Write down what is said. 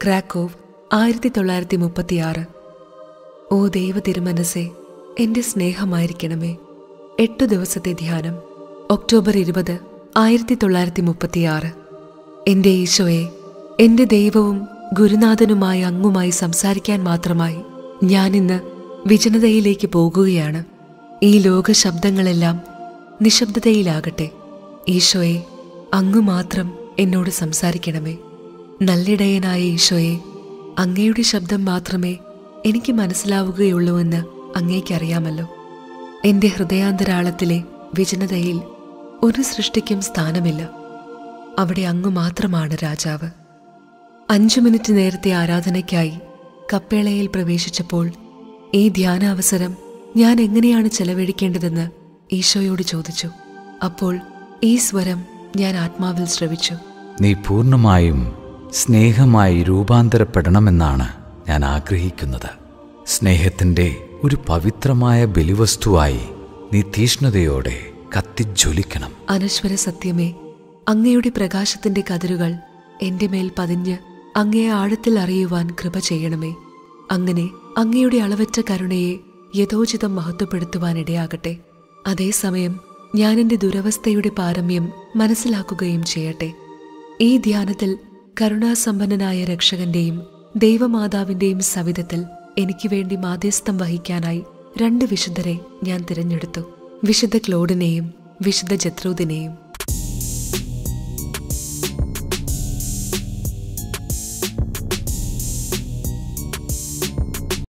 Krakow ആയിരത്തി തൊള്ളായിരത്തി മുപ്പത്തിയാറ് ഓ ദൈവ തിരുമനസേ എന്റെ സ്നേഹമായിരിക്കണമേ എട്ടു ദിവസത്തെ ധ്യാനം ഒക്ടോബർ ഇരുപത് ആയിരത്തി തൊള്ളായിരത്തി മുപ്പത്തിയാറ് എന്റെ ഈശോയെ എന്റെ ദൈവവും ഗുരുനാഥനുമായ അങ്ങുമായി സംസാരിക്കാൻ മാത്രമായി ഞാനിന്ന് വിജനതയിലേക്ക് പോകുകയാണ് ഈ ലോക ശബ്ദങ്ങളെല്ലാം നിശബ്ദതയിലാകട്ടെ ഈശോയെ അങ്ങു മാത്രം എന്നോട് സംസാരിക്കണമേ നല്ലിടയനായ ഈശോയെ അങ്ങയുടെ ശബ്ദം മാത്രമേ എനിക്ക് മനസ്സിലാവുകയുള്ളൂവെന്ന് അങ്ങേക്കറിയാമല്ലോ എന്റെ ഹൃദയാന്തരാളത്തിലെ വിജനതയിൽ ഒരു സൃഷ്ടിക്കും സ്ഥാനമില്ല അവിടെ അങ്ങു മാത്രമാണ് രാജാവ് അഞ്ചു മിനിറ്റ് നേരത്തെ ആരാധനയ്ക്കായി കപ്പേളയിൽ പ്രവേശിച്ചപ്പോൾ ഈ ധ്യാനാവസരം ഞാൻ എങ്ങനെയാണ് ചെലവഴിക്കേണ്ടതെന്ന് ഈശോയോട് ചോദിച്ചു അപ്പോൾ ഈ സ്വരം ഞാൻ ആത്മാവിൽ ശ്രവിച്ചു നീ പൂർണ്ണമായും സ്നേഹമായി രൂപാന്തരപ്പെടണമെന്നാണ് ഞാൻ ആഗ്രഹിക്കുന്നത് സ്നേഹത്തിൻ്റെ ഒരു പവിത്രമായ ബലിവസ്തുവായി നീ തീഷ്ണതയോടെ കത്തിജ്വലിക്കണം അനശ്വര സത്യമേ അങ്ങയുടെ പ്രകാശത്തിന്റെ കതിരുകൾ എന്റെ മേൽ പതിഞ്ഞ് അങ്ങയെ ആഴത്തിൽ അറിയുവാൻ കൃപ ചെയ്യണമേ അങ്ങനെ അങ്ങയുടെ അളവറ്റ കരുണയെ യഥോചിതം മഹത്വപ്പെടുത്തുവാൻ ഇടയാകട്ടെ അതേസമയം ഞാൻ എന്റെ ദുരവസ്ഥയുടെ പാരമ്യം മനസ്സിലാക്കുകയും ചെയ്യട്ടെ ഈ ധ്യാനത്തിൽ കരുണാസമ്പന്നനായ രക്ഷകന്റെയും ദൈവമാതാവിന്റെയും സവിധത്തിൽ എനിക്ക് വേണ്ടി മാധ്യസ്ഥം വഹിക്കാനായി രണ്ട് വിശുദ്ധരെ ഞാൻ തിരഞ്ഞെടുത്തു വിശുദ്ധ ക്ലോഡിനെയും വിശുദ്ധ ജത്രൂദിനെയും